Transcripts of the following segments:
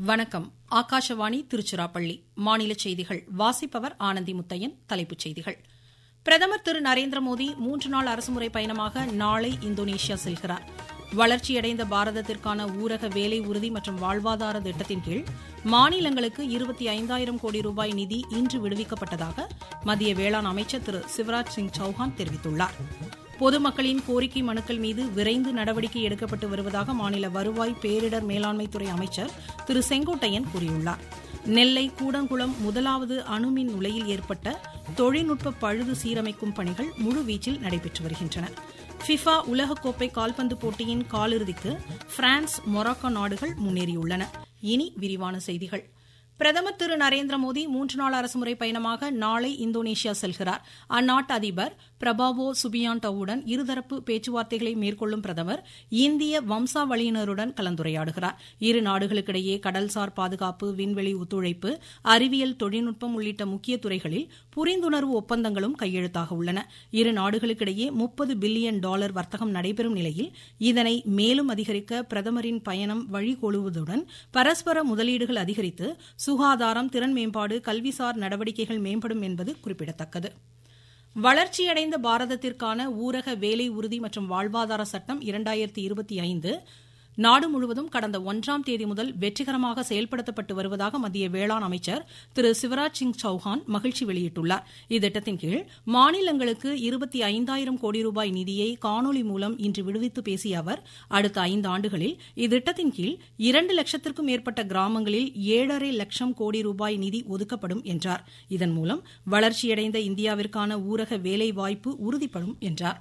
வணக்கம் ஆகாஷவாணி திருச்சிராப்பள்ளி மாநில செய்திகள் வாசிப்பவர் ஆனந்தி முத்தையன் தலைப்புச் செய்திகள் பிரதமர் திரு நரேந்திர மோடி மூன்று நாள் அரசுமுறை பயணமாக நாளை இந்தோனேஷியா செல்கிறார் வளர்ச்சியடைந்த பாரதத்திற்கான ஊரக வேலை உறுதி மற்றும் வாழ்வாதார திட்டத்தின் கீழ் மாநிலங்களுக்கு இருபத்தி ஐந்தாயிரம் கோடி ரூபாய் நிதி இன்று விடுவிக்கப்பட்டதாக மத்திய வேளாண் அமைச்சர் திரு சிவராஜ் சிங் சௌஹான் தெரிவித்துள்ளார் பொதுமக்களின் கோரிக்கை மனுக்கள் மீது விரைந்து நடவடிக்கை எடுக்கப்பட்டு வருவதாக மாநில வருவாய் பேரிடர் மேலாண்மைத்துறை அமைச்சர் திரு செங்கோட்டையன் கூறியுள்ளார் நெல்லை கூடங்குளம் முதலாவது அணுமின் உலையில் ஏற்பட்ட தொழில்நுட்ப பழுது சீரமைக்கும் பணிகள் முழுவீச்சில் நடைபெற்று வருகின்றன ஃபிஃபா உலகக்கோப்பை கால்பந்து போட்டியின் காலிறுதிக்கு பிரான்ஸ் மொராக்கோ நாடுகள் முன்னேறியுள்ளன இனி விரிவான செய்திகள் பிரதமர் திரு நரேந்திர மோடி மூன்று நாள் அரசுமுறை பயணமாக நாளை இந்தோனேஷியா செல்கிறார் அந்நாட்டு அதிபர் பிரபாவோ சுபியாண்டோவுடன் இருதரப்பு பேச்சுவார்த்தைகளை மேற்கொள்ளும் பிரதமர் இந்திய வம்சாவளியினருடன் கலந்துரையாடுகிறார் இரு நாடுகளுக்கிடையே கடல்சார் பாதுகாப்பு விண்வெளி ஒத்துழைப்பு அறிவியல் தொழில்நுட்பம் உள்ளிட்ட முக்கிய துறைகளில் புரிந்துணர்வு ஒப்பந்தங்களும் கையெழுத்தாக உள்ளன இரு நாடுகளுக்கிடையே முப்பது பில்லியன் டாலர் வர்த்தகம் நடைபெறும் நிலையில் இதனை மேலும் அதிகரிக்க பிரதமரின் பயணம் வழிகோலுவதுடன் பரஸ்பர முதலீடுகள் அதிகரித்து சுகாதாரம் திறன் மேம்பாடு கல்விசார் நடவடிக்கைகள் மேம்படும் என்பது குறிப்பிடத்தக்கது வளர்ச்சியடைந்த பாரதத்திற்கான ஊரக வேலை உறுதி மற்றும் வாழ்வாதார சட்டம் இரண்டாயிரத்தி இருபத்தி ஐந்து நாடு முழுவதும் கடந்த ஒன்றாம் தேதி முதல் வெற்றிகரமாக செயல்படுத்தப்பட்டு வருவதாக மத்திய வேளாண் அமைச்சர் திரு சிவராஜ் சிங் சௌஹான் மகிழ்ச்சி வெளியிட்டுள்ளார் இத்திட்டத்தின் கீழ் மாநிலங்களுக்கு இருபத்தி ஐந்தாயிரம் கோடி ரூபாய் நிதியை காணொலி மூலம் இன்று விடுவித்து பேசிய அவர் அடுத்த ஐந்து ஆண்டுகளில் இத்திட்டத்தின் கீழ் இரண்டு லட்சத்திற்கும் மேற்பட்ட கிராமங்களில் ஏழரை லட்சம் கோடி ரூபாய் நிதி ஒதுக்கப்படும் என்றார் இதன் மூலம் வளர்ச்சியடைந்த இந்தியாவிற்கான ஊரக வேலைவாய்ப்பு உறுதிப்படும் என்றார்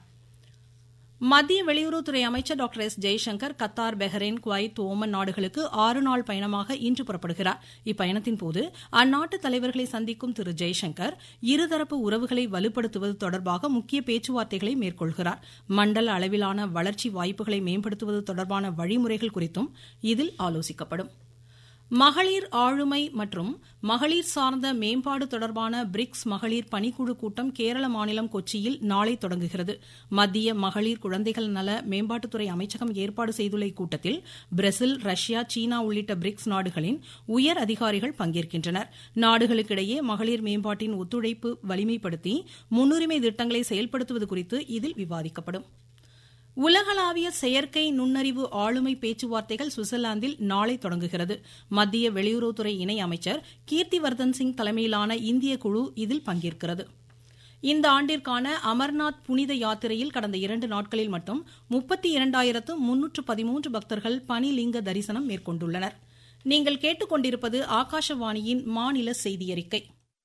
மத்திய வெளியுறவுத்துறை அமைச்சர் doctor S Jaishankar Qatar Bahrain Kuwait Oman நாடுகளுக்கு ஆறு நாள் பயணமாக இன்று புறப்படுகிறார் இப்பயணத்தின்போது அந்நாட்டு தலைவர்களை சந்திக்கும் திரு ஜெய்சங்கர் இருதரப்பு உறவுகளை வலுப்படுத்துவது தொடர்பாக முக்கிய பேச்சுவார்த்தைகளை மேற்கொள்கிறார் மண்டல அளவிலான வளர்ச்சி வாய்ப்புகளை மேம்படுத்துவது தொடர்பான வழிமுறைகள் குறித்தும் இதில் ஆலோசிக்கப்படும் மகளிர் ஆளுமை மற்றும் மகளிர் சார்ந்த மேம்பாடு தொடர்பான பிரிக்ஸ் மகளிர் பணிக்குழு கூட்டம் கேரள மாநிலம் கொச்சியில் நாளை தொடங்குகிறது மத்திய மகளிர் குழந்தைகள் நல மேம்பாட்டுத்துறை அமைச்சகம் ஏற்பாடு செய்துள்ள இக்கூட்டத்தில் பிரேசில் ரஷ்யா சீனா உள்ளிட்ட பிரிக்ஸ் நாடுகளின் உயர் அதிகாரிகள் பங்கேற்கின்றனர் நாடுகளுக்கிடையே மகளிர் மேம்பாட்டின் ஒத்துழைப்பு வலிமைப்படுத்தி முன்னுரிமை திட்டங்களை செயல்படுத்துவது குறித்து இதில் விவாதிக்கப்படும் உலகளாவிய செயற்கை நுண்ணறிவு ஆளுமை பேச்சுவார்த்தைகள் சுவிட்சர்லாந்தில் நாளை தொடங்குகிறது மத்திய வெளியுறவுத்துறை இணை அமைச்சர் கீர்த்திவர்தன் சிங் தலைமையிலான இந்திய குழு இதில் பங்கேற்கிறது இந்த ஆண்டிற்கான அமர்நாத் புனித யாத்திரையில் கடந்த இரண்டு நாட்களில் மட்டும் முப்பத்தி இரண்டாயிரத்து முன்னூற்று பதிமூன்று பக்தர்கள் பனிலிங்க தரிசனம் மேற்கொண்டுள்ளனர் நீங்கள் கேட்டுக்கொண்டிருப்பது ஆகாஷவாணியின் மாநில செய்தியறிக்கை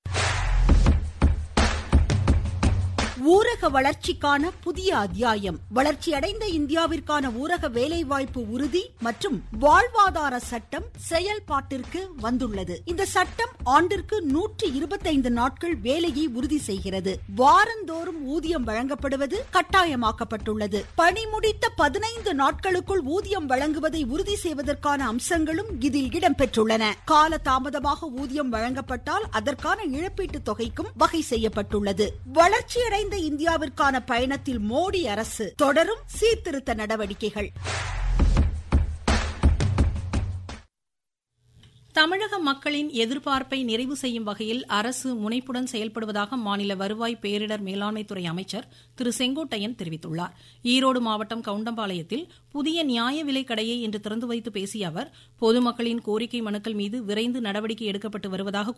ஊரக வளர்ச்சிக்கான புதிய அத்தியாயம் வளர்ச்சியடைந்த இந்தியாவிற்கான ஊரக வேலைவாய்ப்பு உறுதி மற்றும் வாழ்வாதார சட்டம் செயல்பாட்டிற்கு வந்துள்ளது இந்த சட்டம் ஆண்டிற்கு நூற்றி இருபத்தைந்து நாட்கள் வேலையை உறுதி செய்கிறது வாரந்தோறும் ஊதியம் வழங்கப்படுவது கட்டாயமாக்கப்பட்டுள்ளது பணி முடித்த பதினைந்து நாட்களுக்குள் ஊதியம் வழங்குவதை உறுதி செய்வதற்கான அம்சங்களும் இதில் இடம்பெற்றுள்ளன கால தாமதமாக ஊதியம் வழங்கப்பட்டால் அதற்கான இழப்பீட்டு தொகைக்கும் வகை செய்யப்பட்டுள்ளது வளர்ச்சியடைந்த வளர்ந்த இந்தியாவிற்கான பயணத்தில் மோடி அரசு தொடரும் சீர்திருத்த நடவடிக்கைகள் தமிழக மக்களின் எதிர்பார்ப்பை நிறைவு செய்யும் வகையில் அரசு முனைப்புடன் செயல்படுவதாக மாநில வருவாய் பேரிடர் மேலாண்மைத்துறை அமைச்சர் திரு செங்கோட்டையன் தெரிவித்துள்ளார் ஈரோடு மாவட்டம் கவுண்டம்பாளையத்தில் புதிய நியாய விலை கடையை இன்று திறந்து வைத்து பேசிய அவர் பொதுமக்களின் கோரிக்கை மனுக்கள் மீது விரைந்து நடவடிக்கை எடுக்கப்பட்டு வருவதாக